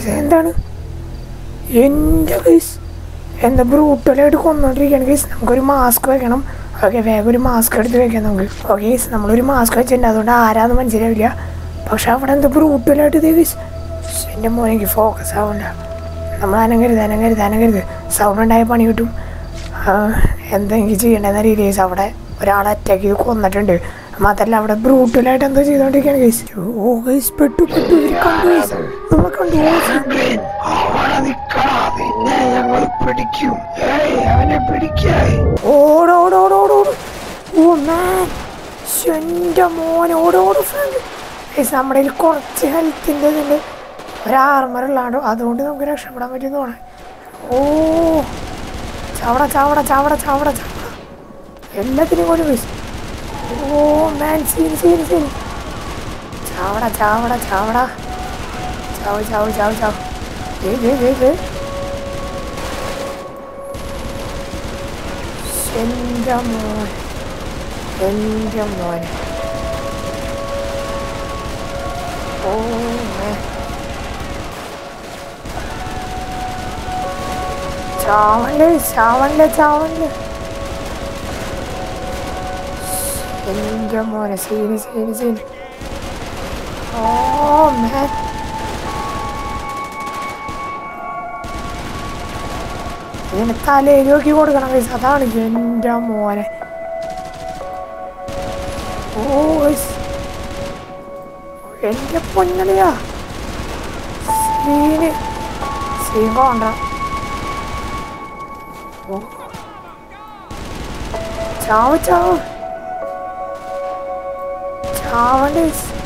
Guys എന്താണ് എൻ്റെ guys എന്താ ബ്രൂട്ടലായിട്ട് കൊന്നോണ്ടിരിക്കുകയാണ് ഗൈസ് നമുക്കൊരു മാസ്ക് വെക്കണം ഓക്കെ വേഗം ഒരു മാസ്ക് എടുത്ത് വെക്കാം നമുക്ക് ഓക്കെ ഗൈസ് നമ്മളൊരു മാസ്ക് വെച്ചിട്ടുണ്ട് അതുകൊണ്ട് ആരാന്ന് മനസ്സിലാവില്ല പക്ഷെ അവിടെ എന്താ ബ്രൂട്ടലായിട്ട് ഇത് ഗൈസ് എൻ്റെ മോനെ എനിക്ക് ഫോക്കസ് ആവില്ല നമ്മൾ അനങ്ങരുത് അനങ്ങരുത് അനങ്ങരുത് സൗണ്ട് ഉണ്ടായ പണി കിട്ടും ആ, എന്താ എനിക്ക് ചെയ്യേണ്ടതെന്ന് അറിയില്ല ഗൈസ് അവിടെ ഒരാളെ അറ്റാക്ക് ചെയ്ത് കൊന്നിട്ടുണ്ട് മാത്രല്ല അവിടെ ബ്രൂട്ടലായിട്ട് എന്തോ ചെയ്തോണ്ടിരിക്കുകയാണ് ഗൈസ് ഓ ഗൈസ് പെട്ടു പെട്ടു ഇവര് കണ്ടു ഗൈസ് നമ്മളെ കണ്ടു ഓ, അവിടെ നിക്കടാ നിന്നെ ഞങ്ങൾ പിടിക്കും ഏയ് അവനെ പിടിക്കായി ഓടോടോടോടോട് ഓ മാൻ എൻ്റെ മോനെ ഓടോട് ഫ്രണ്ട് ഗൈസ് നമ്മുടെ കയ്യിൽ കുറച്ച് ഹെൽത്തിൻ്റെ ഇതിൽ ഒരു ആർമർ ഉള്ളാണ്ടോ അതുകൊണ്ട് നമുക്ക് രക്ഷപ്പെടാൻ പറ്റും തോന്നേ ഓ ചാവട ചാവട ചാവട ചാവട ചാവട എല്ലാത്തിനും കൊണ്ട് guys oh man scene scene scene ചാവട ചാവട ചാവട ചാവ് ചാവ് ചാവ് ചാവ് ദേ ദേ ദേ ദേ എൻ്റെ മോൻ എൻ്റെ മോൻ ഓ man. ചാവല്ലേ ചാവല്ലേ ചാവല്ലേ എൻ്റെ മോനെ scene scene scene oh man. ഇതിന് തലയിൽ നോക്കി കൊടുക്കണം guys. അതാണ് എൻ്റെ മോനെ ഓ guys. എൻ്റെ പൊന്നളിയാ സീന് സീൻ പോണ്ട ഓ. ചാവ് ചാവ് ചാവണ്ടേ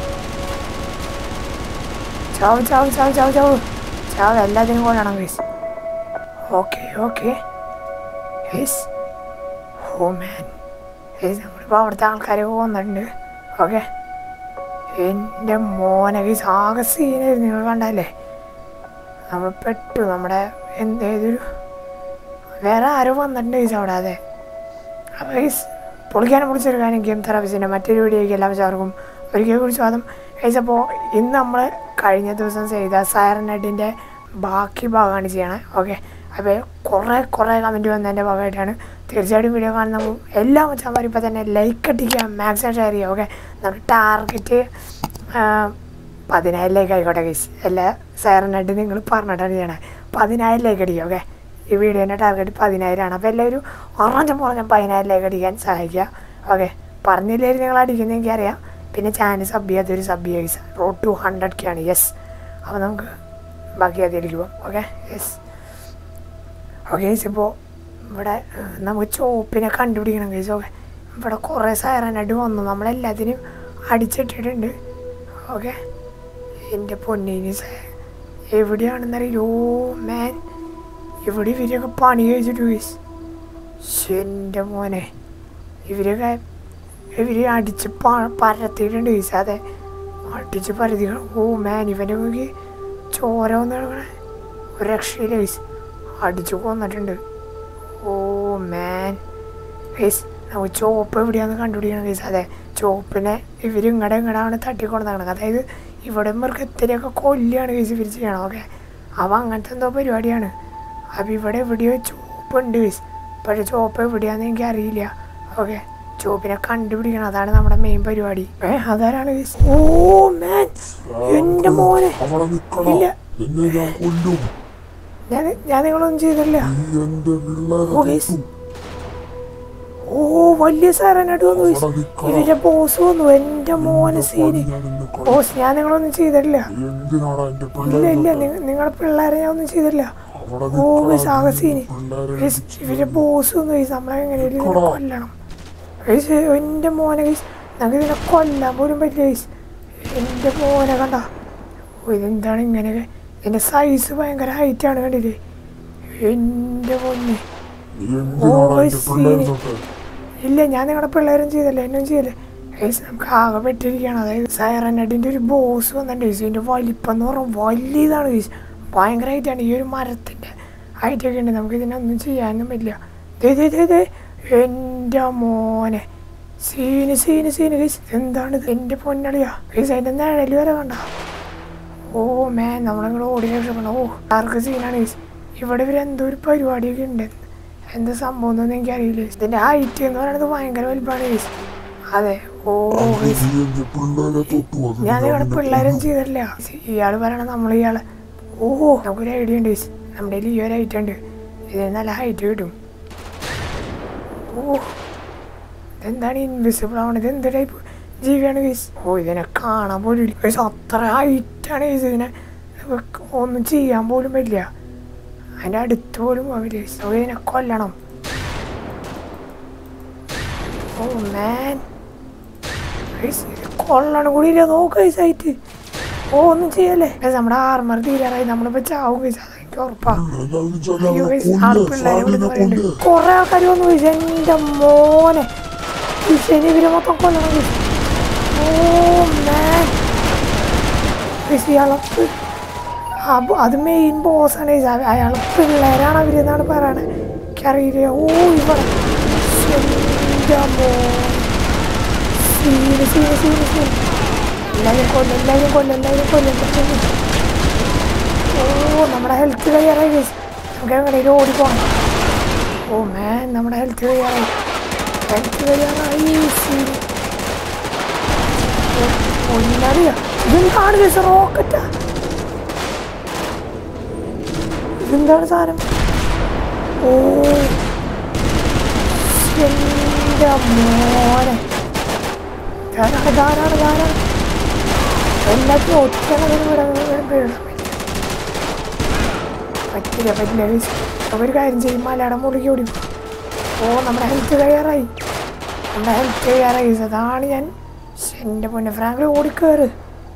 ചാവ് ചാവ് ചാവ് ചാവ് ചാവ് ചാവ് എല്ലാത്തിനും കൊല്ലണം guys okay okay yes oh man yes നമ്മളിപ്പോൾ അവിടുത്തെ ആൾക്കാരൊക്കെ വന്നിട്ടുണ്ട് ഓക്കെ എൻ്റെ മോനെ ഗൈസ് ആകെ സീനായിരുന്നു നിങ്ങൾ കണ്ടല്ലേ നമ്മൾ പെട്ടു നമ്മുടെ എന്ത് ഏതൊരു വേറെ ആരോ വന്നിട്ടുണ്ട് ഗൈസ് അവിടെ അതെ അപ്പോൾ ഗൈസ് പൊളിക്കാനും പൊളിച്ചെടുക്കാനും ഗെയിം തെറാപ്പിസിൻ്റെ മറ്റൊരു വീഡിയോയ്ക്ക് എല്ലാം ചേർക്കും ഒരിക്കൽ കൂടി സ്വാഗതം ഗൈസ് അപ്പോൾ ഇന്ന് നമ്മൾ കഴിഞ്ഞ ദിവസം ചെയ്ത സൈറനഡിൻ്റെ ബാക്കി ഭാഗമാണ് ചെയ്യണേ ഓക്കെ അപ്പോൾ കുറേ കുറേ കമൻറ്റ് വന്നതിൻ്റെ ഭാഗമായിട്ടാണ് തീർച്ചയായിട്ടും വീഡിയോ കാണുന്ന എല്ലാ മച്ചാന്മാരും ഇപ്പോൾ തന്നെ ലൈക്ക് അടിക്കുക മാക്സിമം ഷെയർ ചെയ്യുക ഓക്കെ നമ്മുടെ ടാർഗറ്റ് പതിനായിരം ലേക്ക് ആയിക്കോട്ടെ ഗൈസ് എല്ലാ സൈറനായിട്ട് നിങ്ങൾ പറഞ്ഞിട്ടാണ് ചെയ്യണേ പതിനായിരം ലേക്ക് അടിക്കുക ഓക്കെ ഈ വീഡിയോൻ്റെ ടാർഗറ്റ് പതിനായിരമാണ് അപ്പോൾ എല്ലാവരും ഉറഞ്ഞും കുറഞ്ഞും പതിനായിരം ലേക്ക് അടിക്കാൻ സഹായിക്കുക ഓക്കെ പറഞ്ഞില്ലായിരുന്നു നിങ്ങൾ അടിക്കുന്നത് എനിക്കറിയാം പിന്നെ ചാനൽ സബ് ചെയ്യാത്തൊരു സബ് ചെയ്യുക guys road to hundred K ആണ് യെസ് അപ്പോൾ നമുക്ക് ബാക്കി അതിലേക്ക് പോകാം ഓക്കെ യെസ് ഓക്കെ ഗൈസ് ഇപ്പോൾ ഇവിടെ ഏഹ്, നമുക്ക് ചോപ്പിനെ കണ്ടുപിടിക്കണം ഗൈസ് ഓക്കെ ഇവിടെ കുറേ സൈറനായിട്ട് വന്നു നമ്മളെല്ലാത്തിനും അടിച്ചിട്ടിട്ടുണ്ട് ഓക്കെ എൻ്റെ പൊന്നിന് എവിടെയാണെന്നറിയില്ല ഓ മാൻ ഇവിടെ ഇവരൊക്കെ പണി കഴിച്ചിട്ട് ഗൈസ് എൻ്റെ മോനെ ഇവരൊക്കെ ഇവർ അടിച്ച് പ- പരത്തിയിട്ടുണ്ട് ഗൈസ് അതെ അടിച്ച് പരത്തി ഓ മാൻ ഇവൻ്റെ നോക്കി ചോര വന്ന് കിടക്കണേ ഒരു രക്ഷയില്ല ഗൈസ് അടിച്ചു കൊന്നിട്ടുണ്ട് ഓ മാൻ ഗൈസ് നമുക്ക് ചോപ്പ് എവിടെയാണെന്ന് കണ്ടുപിടിക്കണം ഗൈസ് അതെ ചോപ്പിനെ ഇവർ ഇങ്ങടെ ഇങ്ങടാണ് തട്ടിക്കൊണ്ടാണ് അതായത് ഇവിടെ മൃഗത്തിനെയൊക്കെ കൊല്ലിയാണ് ഗൈസ് ഇവർ ചെയ്യണം ഓക്കെ അവ അങ്ങനത്തെ എന്തോ പരിപാടിയാണ് അപ്പം ഇവിടെ എവിടെയോ ചോപ്പുണ്ട് ഗൈസ് പക്ഷേ ചോപ്പ് എവിടെയാണെന്ന് എനിക്ക് അറിയില്ല ഓക്കെ ചോപ്പിനെ കണ്ടുപിടിക്കണം അതാണ് നമ്മുടെ മെയിൻ പരിപാടി ഏ അതാരാണ് ഗൈസ് ഓ മാൻ എൻ്റെ മോനെ അവിടെ നിൽക്കണം ഇല്ല എന്നെ ഞാൻ കൊല്ലും ഞാൻ ഞാൻ നിങ്ങളൊന്നും ചെയ്തില്ല നീ എന്റെ പിള്ളേരെ ഓ, ഗയ്സ്. കൊല്ലും. ഓ വലിയ സാറനായിട്ട് വന്നു ഗയ്സ്. അവിടെ നിൽക്കണം. ഇവരുടെ ബോസ് വന്നു എൻ്റെ മോനെ സീന് ഞാൻ നിന്നെ കൊല്ലും. ബോസ് ഞാൻ നിങ്ങളൊന്നും ചെയ്തിട്ടില്ല നീ എന്തിനാടാ എന്റെ ഇല്ല പിള്ളേരെ ഇല്ല കൊല്ലുന്നത്? നിങ്ങ- നിങ്ങളുടെ പിള്ളേരെ ഞാൻ ഒന്നും ചെയ്തില്ല അവിടെ ഓ നിൽക്കണം. ഗൈസ് ആകെ സീന് പിള്ളേരെ ഗയ്സ്, ഇവരുടെ ബോസ് വന്നു ഗൈസ് നമ്മളെ എങ്ങനെയും ഇതിനെ നിക്കടാ. കൊല്ലണം ഗൈസ് എൻ്റെ മോനെ ഗൈസ് ഞങ്ങൾക്ക് ഇതിനെ കൊല്ലാൻ പോലും പറ്റില്ല ഗൈസ് എൻ്റെ മോനെ കണ്ട ഓ ഇതെന്താണ് ഇങ്ങനെയൊക്കെ ഇതിൻ്റെ സൈസ് ഭയങ്കര ഹൈറ്റാണ് കണ്ടില്ലേ എൻ്റെ പൊന്നെ നീ എന്തിനാടാ ഓ, എന്റെ സീന്. പിള്ളേരെ കൊല്ലുന്നത്? ഇല്ല ഞാൻ നിങ്ങളുടെ പിള്ളേരും ചെയ്തല്ലേ എന്നും ചെയ്തല്ലേ ഗൈസ് നമുക്ക് ആകെ പെട്ടിരിക്കുകയാണ് അതായത് സൈറനഡിൻ്റെ ഒരു ബോസ് വന്നിട്ടുണ്ട് ഗൈസ് ഇതിൻ്റെ വലിപ്പം എന്ന് പറഞ്ഞാൽ വലിയ ഇതാണ് ഗൈസ് ഭയങ്കര ഹൈറ്റാണ് ഈ ഒരു മരത്തിൻ്റെ ഹൈറ്റൊക്കെ ഉണ്ട് നമുക്ക് ഇതിനൊന്നും ചെയ്യാനൊന്നും പറ്റില്ല ദേ ദേ ദേ ദേ എൻ്റെ മോനെ സീന് സീന് സീന് ഗൈസ് എന്താണ് ഇത് എൻ്റെ പൊന്നളിയാ ഗൈസ് അതിൻ്റെ നിഴല് വരെ കണ്ട ഓ മാൻ നമ്മളിങ്ങോട്ട് ഓടി രക്ഷപ്പെടണം ഓ ആർക്ക് സീനാണ് ഗൈസ് ഇവിടെ ഇവർ എന്തോ ഒരു പരിപാടിയൊക്കെ ഉണ്ട് എന്താ സംഭവം എന്നൊന്നും എനിക്കറിയില്ല ഇതിൻ്റെ ഹൈറ്റ് എന്ന് പറയുന്നത് ഭയങ്കര വലുപ്പമാണ് ഗൈസ് അതെ ഓ ഗൈസ് നീ എന്റെ പിള്ളേരെ തൊട്ടു അത് ഞാൻ ഇവിടെ പിള്ളേരും ചെയ്തിട്ടില്ല ഇയാൾ പറയണ നമ്മൾ ഇയാള് ഓ നമുക്കൊരു ഐഡിയ ഉണ്ട് ഗൈസ് നമ്മുടെ കയ്യിൽ ഈ ഒരു ഹൈറ്റ് ഉണ്ട് ഇതിന് നല്ല ഹൈറ്റ് കിട്ടും ഓ ഇതെന്താണ് ഇൻവിസിബിൾ ആവണത് എന്ത് ടൈപ്പ് ജീവിയാണ് ഗൈസ് ഓ ഇതിനെ കാണാൻ പോലും ഇല്ല ഗൈസ് അത്ര ഹൈറ്റാണ് ഗൈസ് ഇതിനെ നമുക്ക് ഒന്നും ചെയ്യാൻ പോലും പറ്റില്ല അതിൻ്റെ അടുത്ത് പോലും പോവില്ല ഗൈസ് ഓ ഇതിനെ കൊല്ലണം ഓ മാൻ ഗൈസ് ഇത് കൊള്ളണം കൂടി ഇല്ല നോക്ക് ഗൈസ് ആയിട്ട് ഓ ഒന്നും ചെയ്യല്ലേ ഗൈസ് നമ്മുടെ ആർമർ തീരാറായി നമ്മളിപ്പോ ചാവും ഗൈസ് അതെനിക്ക് ഉറപ്പാ എല്ലാവരും ചെല്ലാതെ അയ്യോ ഗൈസ് ആള് കൊല്ല് പിള്ളേരെ സാലിനെ വിളിച്ച് കൊല്ല് പറയുന്നുണ്ട് കൊറേ ആൾക്കാർ വന്നു ഗൈസ് എന്റെ മോനെ ഈ ശനി ഇവരെ മൊത്തം കൊല്ലണം ഗൈസ് ഓ മാൻ ഗൈസ് ഇയാളെ അപ്പൊ അത് മെയിൻ ബോസാണ് ഗൈസ് അയാളെ പിള്ളേരാണ് അവരെന്നാണ് പറയണത് എനിക്കറിയില്ല ഓ ഇവിടെ എന്റെ മോൻ സീന് സീന് സീന് സീന് എല്ലാവരും കൊല്ലും എല്ലാവരും കൊല്ലും എല്ലാവരും കൊല്ലും പെട്ടെന്ന്. ഓ നമ്മുടെ ഹെൽത്ത് കഴിയാറായി guys. നമുക്ക് എങ്ങനെയും ഓടിപ്പോണം ഓ മാൻ നമ്മുടെ ഹെൽത്ത് കഴിയാറായി ഹെൽത്ത് കഴിയാറായി സീന് ഒന്നറിയാം ഇതെന്താണ് കേസ് റോക്കറ്റാ ഇതെന്താണ് സാധനം ഓ എന്റെ മോനെ ധാരാണ് ധാരാണ് ധാരാണ് എല്ലാത്തിനും ഒറ്റ പറ്റില്ല പറ്റില്ല guys. നമുക്കൊരു കാര്യം ചെയ്യും മലയാളം മുറുകി ഓടി ഓ നമ്മുടെ ഹെൽത്ത് കഴിയാറായി നമ്മുടെ ഹെൽത്ത് കഴിയാറായി guys. അതാണ് ഞാൻ ശ്ശെ, എൻ്റെ പൊന്നെ ഫ്രാങ്കിൽ ഓടിക്കേറ്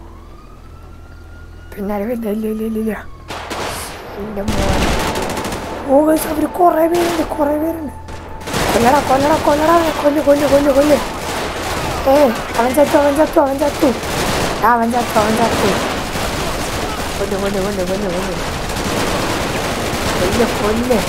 പിന്നാലെ വരില്ല ഇല്ല ഇല്ല ഇല്ല ഇല്ല എൻ്റെ മോനെ ഓ ഗൈസ് അവർ കുറേ പേരുണ്ട് കുറേ പേരുണ്ട് കൊല്ലടാ കൊല്ലടാ കൊല്ലടാ കൊല്ല് കൊല്ല് കൊല്ല് കൊല്ല് ഏ അവൻ ചത്തു അവൻ ചത്തു അവൻ ചത്തു ആ, അവൻ ചത്തു അവൻ ചത്തു കൊല്ല് കൊല്ല് കൊല്ല് കൊല്ല് കൊല്ല് കൊല്ല് കൊല്ല്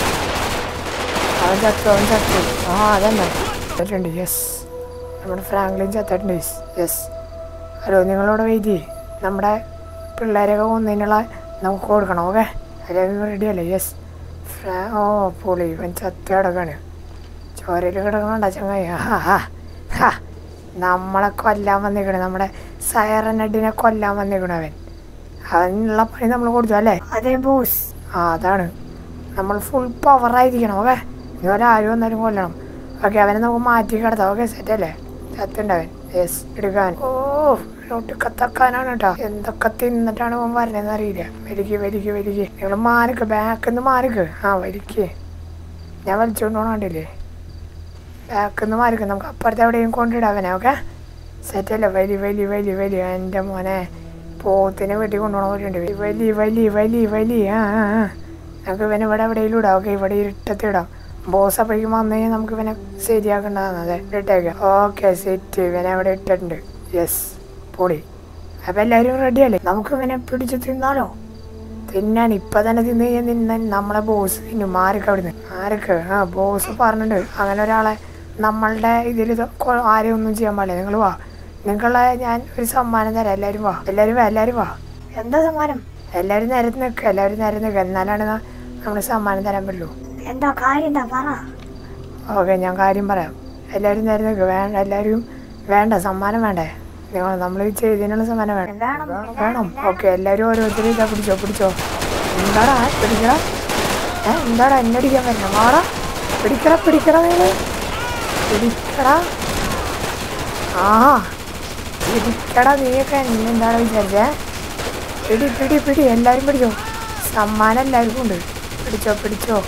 അവൻ ചത്തു അവൻ ചത്തു ആ അതന്നെ ചത്തിട്ടുണ്ട് യെസ് നമ്മുടെ ഫ്രാങ്ക്ലിൻ ചത്തിട്ടുണ്ട് യെസ് ഹലോ നിങ്ങളോട് വെയിറ്റ് ചെയ്യ് നമ്മുടെ പിള്ളേരെയൊക്കെ കൊന്നതിനുള്ള നമുക്ക് കൊടുക്കണം ഓക്കെ എല്ലാവരും റെഡി അല്ലേ യെസ് ഫ്രാ ഓ പൊളി ഇവൻ ചത്ത് കിടക്കാണ് ചോരയിൽ കിടക്കണണ്ട ചങ്ങായി ആ ഹാ ഹാ നമ്മളെ കൊല്ലാൻ വന്നിക്കണേ നമ്മുടെ സയറനഡിനെ കൊല്ലാൻ വന്നിക്കണ അവൻ അവനുള്ള പണി നമ്മൾ കൊടുത്തു അല്ലേ അതെ ബോസ് ആ അതാണ് നമ്മൾ ഫുൾ പവറായിരിക്കണം ഓക്കെ ഇതുപോലെ ആരും വന്നാലും കൊല്ലണം ഓക്കെ അവനെ നമുക്ക് മാറ്റി കിടത്താം ഓക്കെ സെറ്റ് അല്ലേ ചത്തുണ്ടവൻ യെസ് എടുക്കാൻ ഓ ഒട്ടുക്കത്തക്കാനാണ് കേട്ടോ എന്തൊക്കെ തിന്നിട്ടാണ് അവൻ വരണതെന്ന് അറിയില്ല വലിക്ക് വലിക്ക് വലിക്ക് നിങ്ങൾ മാറിക്ക് ബാക്കിൽ നിന്ന് മാറിക്ക് ആ വലിക്ക് ഞാൻ വലിച്ചുകൊണ്ട് പോകണ്ടില്ലേ ബാക്കിൽ നിന്ന് മാറിക്ക് നമുക്ക് അപ്പുറത്ത് എവിടെയും കൊണ്ടിടാം അവനെ ഓക്കെ സെറ്റല്ലേ വലി വലി വലി വലി എൻ്റെ മോനെ പോത്തിനെ വെട്ടി കൊണ്ടുപോകണ പോലെയുണ്ട് വലി വലി വലി വലി ആ ആ ആ നമുക്ക് ഇവനെ ഇവിടെ എവിടെയെങ്കിലും ഇടാം ഓക്കെ ഇവിടെ ഇരുട്ടത്ത് ഇടാം ബോസ് അപ്പോഴേക്കും വന്നു കഴിഞ്ഞാൽ നമുക്ക് ഇവനെ ശരിയാക്കേണ്ടതാണ് അതെ ഇട്ടേക്കാം ഓക്കെ സെറ്റ് ഇവനെ അവിടെ ഇട്ടിട്ടുണ്ട് യെസ് പൊളി അപ്പം എല്ലാവരും റെഡി അല്ലേ നമുക്ക് ഇവനെ പിടിച്ച് തിന്നാലോ തിന്നാൻ ഇപ്പം തന്നെ തിന്നു കഴിഞ്ഞാൽ തിന്നാൻ നമ്മളെ ബോസ് തിന്നും മാറിക്ക് അവിടുന്ന് ആരൊക്കെ ആ ബോസ് പറഞ്ഞിട്ടുണ്ട് അങ്ങനെ ഒരാളെ നമ്മളുടെ ഇതിൽ ആരെയും ഒന്നും ചെയ്യാൻ പാടില്ല നിങ്ങൾ വാ നിങ്ങളെ ഞാൻ ഒരു സമ്മാനം തരാം എല്ലാവരും വാ എല്ലാവരും വാ എല്ലാവരും വാ എന്താ സമ്മാനം എല്ലാവരും നിരത്ത് നിൽക്കുക എല്ലാവരും നിരത്ത് നിൽക്കുക എന്നാലാണ് നമ്മൾ സമ്മാനം തരാൻ പറ്റുള്ളൂ എന്താ കാര്യം എന്താ പറ ഓക്കെ ഞാൻ കാര്യം പറയാം എല്ലാവരും നേരം നിൽക്കുക വേണ്ട എല്ലാവരും വേണ്ട സമ്മാനം വേണ്ടേ നിങ്ങൾ നമ്മൾ ചെയ്തതിനുള്ള സമ്മാനം വേണം വേണം വേണം ഓക്കെ എല്ലാവരും ഓരോരുത്തരും ഇതാ പിടിച്ചോ പിടിച്ചോ എന്താടാ പിടിക്കടാ ഏ എന്താടാ എന്നെ അടിക്കാൻ പറ്റണം മാറാ പിടിക്കടാ പിടിക്കടാ നിങ്ങൾ പിടിക്കടാ ആ പിടിക്കടാ നീയൊക്കെ എന്നെ എന്താണ് വിചാരിച്ചേ പിടി പിടി പിടി എല്ലാവരും പിടിച്ചോ സമ്മാനം എല്ലാവർക്കും ഉണ്ട് പിടിച്ചോ പിടിച്ചോ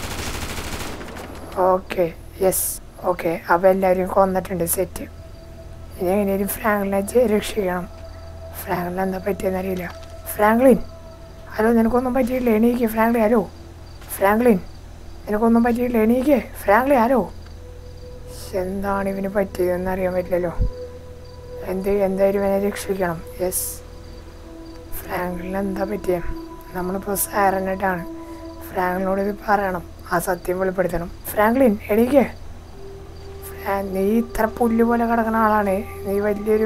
ഓക്കെ യെസ് ഓക്കെ അപ്പോൾ എല്ലാവരും കൊന്നിട്ടുണ്ട് സെറ്റ് ഇനി എങ്ങനെയും ഫ്രാങ്ക്ലിനെ ചെ- രക്ഷിക്കണം ഫ്രാങ്ക്ലിൻ എന്താ പറ്റിയെന്ന് അറിയില്ല ഫ്രാങ്ക്ലിൻ ഹലോ നിനക്കൊന്നും പറ്റിയില്ല എണീക്ക് ഫ്രാങ്ക്ലിൻ ഹലോ ഫ്രാങ്ക്ലിൻ നിനക്കൊന്നും പറ്റിയില്ല എണീക്ക് ഫ്രാങ്ക്ലിൻ ഹലോ ശ്ശ്, എന്താണ് ഇവന് പറ്റിയതെന്ന് അറിയാൻ പറ്റില്ലല്ലോ എന്ത് എന്തായാലും ഇവനെ രക്ഷിക്കണം യെസ് ഫ്രാങ്ക്ലിന് എന്താ പറ്റിയ നമ്മളിപ്പോൾ സാരനായിട്ടാണ് ഫ്രാങ്ക്ലിനോട് ഇത് പറയണം ആ സത്യം വെളിപ്പെടുത്തണം ഫ്രാങ്ക്ലിൻ എണീക്ക് ഫ്രാ- നീ ഇത്ര പുല്ല് പോലെ കിടക്കുന്ന ആളാണ് നീ വലിയൊരു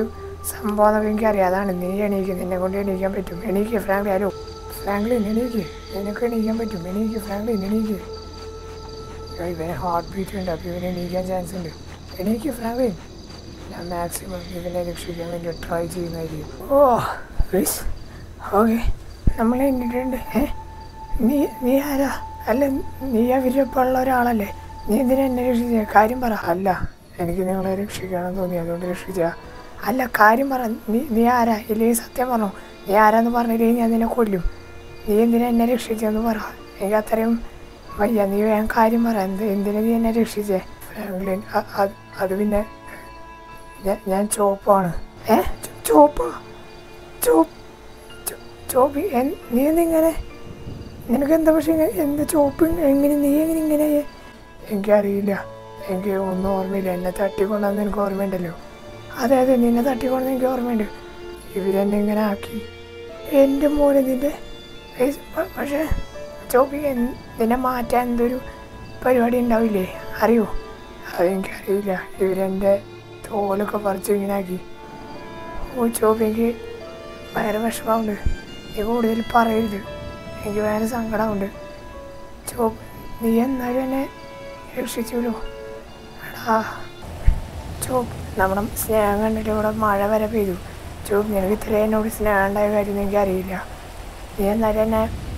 സംഭവം എന്നൊക്കെ എനിക്കറിയാം അതാണ് നീ എണീക്ക് നിന്നെ കൊണ്ട് എണീക്കാൻ പറ്റും എണീക്ക് ഫ്രാങ്ക്ലി ഹലോ ഫ്രാങ്ക്ലിൻ എണീക്ക് നിനക്ക് എണീക്കാൻ പറ്റും എണീക്ക് ഫ്രാങ്ക്ലിൻ എണീക്ക് എടാ, ഇവന് ഹാർട്ട് ബീറ്റ് ഉണ്ട് അപ്പോൾ ഇവന് എണീക്കാൻ ചാൻസ് ഉണ്ട് എണീക്ക് ഫ്രാങ്ക്ലിൻ ഞാൻ മാക്സിമം ഇവനെ രക്ഷിക്കാൻ വേണ്ടി ട്രൈ ചെയ്യുന്നതായിരിക്കും ഓ ഗൈസ് ഓക്കെ നമ്മൾ എണ്ണിട്ടുണ്ട് ഏ നീ നീ ആരാ അല്ല നീ അവരിപ്പോൾ ഉള്ള ഒരാളല്ലേ നീ എന്തിനാ എന്നെ രക്ഷിച്ച കാര്യം പറ അല്ല എനിക്ക് നിങ്ങളെ രക്ഷിക്കണം തോന്നി അതുകൊണ്ട് രക്ഷിച്ച അല്ല കാര്യം പറ നീ നീ ആരാ ഇല്ലെങ്കിൽ സത്യം പറഞ്ഞോ നീ ആരാന്ന് പറഞ്ഞില്ലെങ്കിൽ ഞാൻ നിന്നെ കൊല്ലും നീ എന്തിനാ എന്നെ രക്ഷിച്ചെന്ന് പറ എനിക്ക് അത്രയും വയ്യ നീ വേഗം കാര്യം പറ എന്ത് എന്തിനാ നീ എന്നെ രക്ഷിച്ചേ ഫ്രാങ്ക്ലിൻ അ- അത് അത് പിന്നെ ഞാൻ ഞാൻ ചോപ്പാണ് ഏ ചോ- ചോപ്പാ ചോപ്പ് ചോ- ചോപ്പ് എൻ- നീ എന്തിങ്ങനെ നിനക്ക് എന്താ പക്ഷെ ഇങ്ങ- എന്താ ചോപ്പ് എങ്ങനെ നീ എങ്ങനെ ഇങ്ങനെ എനിക്കറിയില്ല എനിക്ക് ഒന്നും ഓർമ്മയില്ല എന്നെ തട്ടിക്കൊണ്ടെന്ന് എനിക്ക് ഓർമ്മയുണ്ടല്ലോ അതെ അതെ നിന്നെ തട്ടിക്കൊണ്ടെന്ന് എനിക്ക് ഓർമ്മയുണ്ട് ഇവരെന്നെ ഇങ്ങനെ ആക്കി എൻ്റെ മോനെ നിൻ്റെ ഏയ് പ- പക്ഷേ ചോപ്പി എൻ- നിന്നെ മാറ്റാൻ എന്തൊരു പരിപാടി ഉണ്ടാവില്ലേ അറിയോ അതെനിക്കറിയില്ല ഇവരെൻ്റെ തോലൊക്കെ പറിച്ച് ഇങ്ങനെ ആക്കി ഓ ചോപ്പി എനിക്ക് ഭയങ്കര വിഷമമുണ്ട് നീ കൂടുതൽ പറയരുത് എനിക്ക് ഭയങ്കര സങ്കടമുണ്ട് ചോപ്പ് നീ എന്നാലും എന്നെ രക്ഷിച്ചുല്ലോ എടാ ചോപ്പ് നമ്മുടെ സ്നേഹം കണ്ടിട്ട് ഇവിടെ മഴ വരെ പെയ്തു ചോപ്പ് നിനക്ക് ഇത്രയും എന്നോട് സ്നേഹം ഉണ്ടായ കാര്യം എനിക്ക് അറിയില്ല നീ എന്നാലും എന്നെ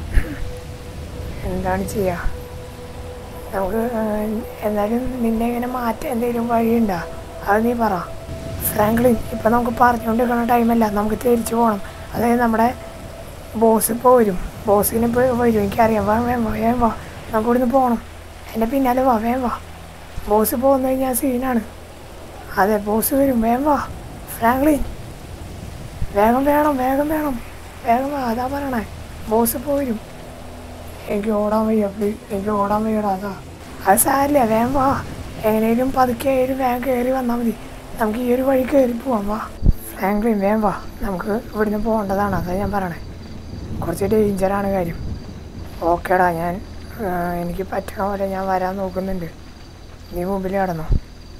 എന്താണ് ചെയ്യുക നമുക്ക് ഏഹ്, എന്നാലും നിന്നെ ഇങ്ങനെ മാറ്റാൻ എന്തെങ്കിലും വഴിയുണ്ടോ അത് നീ പറ ഫ്രാങ്ക്ലിൻ ഇപ്പം നമുക്ക് പറഞ്ഞുകൊണ്ടിരിക്കുന്ന ടൈമല്ല നമുക്ക് തിരിച്ചു പോകണം അതായത് നമ്മുടെ ബോസ് ഇപ്പോൾ വരും ബോസിന് ഇപ്പോൾ വരും എനിക്കറിയാം വാ വേം വാ വേം വാ നമുക്ക് ഇവിടുന്ന് പോകണം എൻ്റെ പിന്നാലെ വാ വേം വാ ബോസ് പോകുന്ന കഴിഞ്ഞാൽ സീനാണ് അതെ ബോസ് വരും വേം വാ ഫ്രാങ്ക്ലിൻ വേഗം വേണം വേഗം വേണം വേഗം വാ അതാ പറയണേ ബോസ് ഇപ്പോൾ വരും എനിക്ക് ഓടാൻ വയ്യ പ്ലീസ് എനിക്ക് ഓടാൻ വയ്യടാ അതാ അത് സാരില്ല വേഗം വാ എങ്ങനെയും പതുക്കെ ഒരു വേഗം കയറി വന്നാൽ മതി നമുക്ക് ഈ ഒരു വഴി കയറി പോവാം വാ ഫ്രാങ്ക്ലിൻ വേഗം വാ നമുക്ക് ഇവിടുന്ന് പോകേണ്ടതാണ് അതാ ഞാൻ പറയണേ കുറച്ച് ഡേഞ്ചറാണ് കാര്യം ഓക്കേടാ ഞാൻ ആ, എനിക്ക് പറ്റണ പോലെ ഞാൻ വരാൻ നോക്കുന്നുണ്ട് നീ മുമ്പിൽ കടന്നോ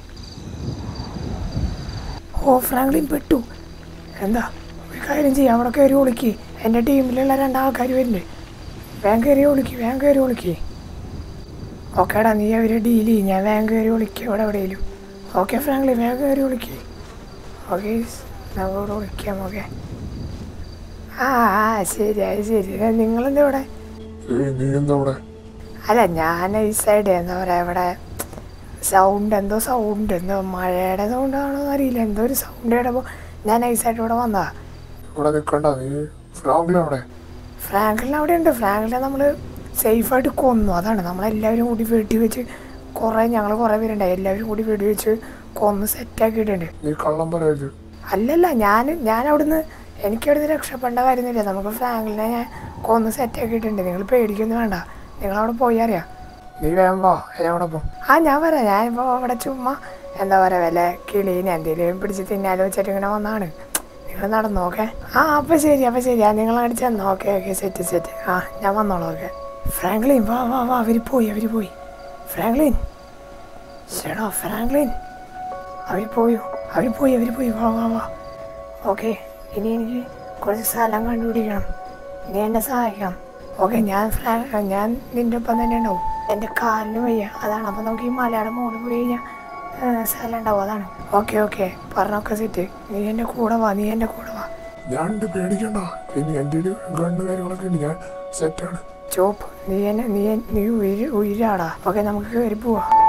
ഓ ഫ്രാങ്ക്ലിൻ പെട്ടു എന്താ ഒരു കാര്യം ചെയ്യാം അവിടെ കയറി ഒളിക്ക് എൻ്റെ ടീമിലുള്ള രണ്ടാൾക്കാർ വരില്ലേ വേഗം കയറി ഒളിക്ക് വേഗം കയറി ഒളിക്ക് ഓക്കേടാ നീ അവരെ ഡീൽ ചെയ്യും ഞാൻ വേഗം കയറി ഒളിക്കുക ഇവിടെ എവിടെയെങ്കിലും ഓക്കെ ഫ്രാങ്ക്ലി വേഗം കയറി ഒളിക്ക് ഓക്കെ നമുക്കിവിടെ ഒളിക്കാം ഓക്കെ ആ ആ ശരി അത് ശരി ഏ, നിങ്ങളെന്താ ഇവിടെ ഏയ് നീ എന്താ അവിടെ അല്ല ഞാൻ ഈ സൈഡ് എന്താ പറയുക ഇവിടെ സൗണ്ട് എന്തോ സൗണ്ട് എന്തോ മഴയുടെ സൗണ്ട് ആണോ അറിയില്ല എന്തോ ഒരു സൗണ്ട് കേട്ടപ്പോൾ ഞാൻ ഈ സൈഡ് ഇവിടെ വന്നതാ ഇവിടെ നിൽക്കണ്ട നീ ഫ്രാങ്കിൽ അവിടെ ഫ്രാങ്കിളിന് അവിടെ ഉണ്ട് ഫ്രാങ്കിളിനെ നമ്മൾ സേഫായിട്ട് കൊന്നു അതാണ് നമ്മളെല്ലാവരും കൂടി വെടി വെച്ച് കുറേ ഞങ്ങൾ കുറേ പേരുണ്ടായി എല്ലാവരും കൂടി വെടി വെച്ച് കൊന്ന് സെറ്റാക്കിയിട്ടുണ്ട് നീ കള്ളം പറയരുത് അല്ലല്ല ഞാൻ ഞാൻ അവിടുന്ന് എനിക്കവിടുന്ന് രക്ഷപ്പെടേണ്ട കാര്യമൊന്നുമില്ല നമുക്ക് ഫ്രാങ്കിളിനെ ഞാൻ കൊന്ന് സെറ്റാക്കിയിട്ടുണ്ട് നിങ്ങൾ പേടിക്കൊന്നും വേണ്ട നിങ്ങളവിടെ പോയി അറിയാം നീ വേഗം വാ എന്നോടൊപ്പം ആ ഞാൻ വരാം ഞാനിപ്പോൾ അവിടെ ചുമ്മാ എന്താ പറയുക വല്ല കിളീനെ എന്തെങ്കിലും പിടിച്ച് തിന്നാലോ വെച്ചിട്ട് ഇങ്ങനെ വന്നാണ് നിങ്ങൾ നടന്നു ഓക്കെ ആ അപ്പം ശരി അപ്പം ശരി ആ നിങ്ങൾ അങ്ങോട്ട് ചെന്നോ ഓക്കെ ഓക്കെ സെറ്റ് സെറ്റ് ആ ഞാൻ വന്നോളാം ഓക്കെ ഫ്രാങ്ക്ലിൻ വാ വാ വാ അവർ പോയി അവർ പോയി ഫ്രാങ്ക്ലിൻ ചേടാ ഫ്രാങ്ക്ലിൻ അവർ പോയോ അവർ പോയി അവർ പോയി വാ വാ വാ ഓക്കെ ഇനി എനിക്ക് കുറച്ച് സ്ഥലം കണ്ടുപിടിക്കണം നീ എന്നെ സഹായിക്കണം ഓക്കെ ഞാൻ ഫ്രാ ഞാൻ നിൻ്റെ ഒപ്പം തന്നെ ഉണ്ടാവും എൻ്റെ കാലിന് വയ്യ അതാണ് അപ്പം നമുക്ക് ഈ മലയുടെ മുകളിൽ പോയി കഴിഞ്ഞാൽ സ്ഥലം ഉണ്ടാവും അതാണ് ഓക്കെ ഓക്കെ പറഞ്ഞൊക്കെ സെറ്റ് നീ എൻ്റെ കൂടെ വാ നീ എൻ്റെ കൂടെ വാ ഞാൻ ഉണ്ട് പേടിക്കണ്ട ഇനി എൻ്റെ ഒരു ഗണ്ണ് കാര്യങ്ങളൊക്കെ ഉണ്ട് ഞാൻ സെറ്റാണ് ചോപ്പ് നീ എന്നെ നീ എൻ- നീ ഉയിര് ഉയിരാടാ ഓക്കെ നമുക്ക് കയറി പോവാം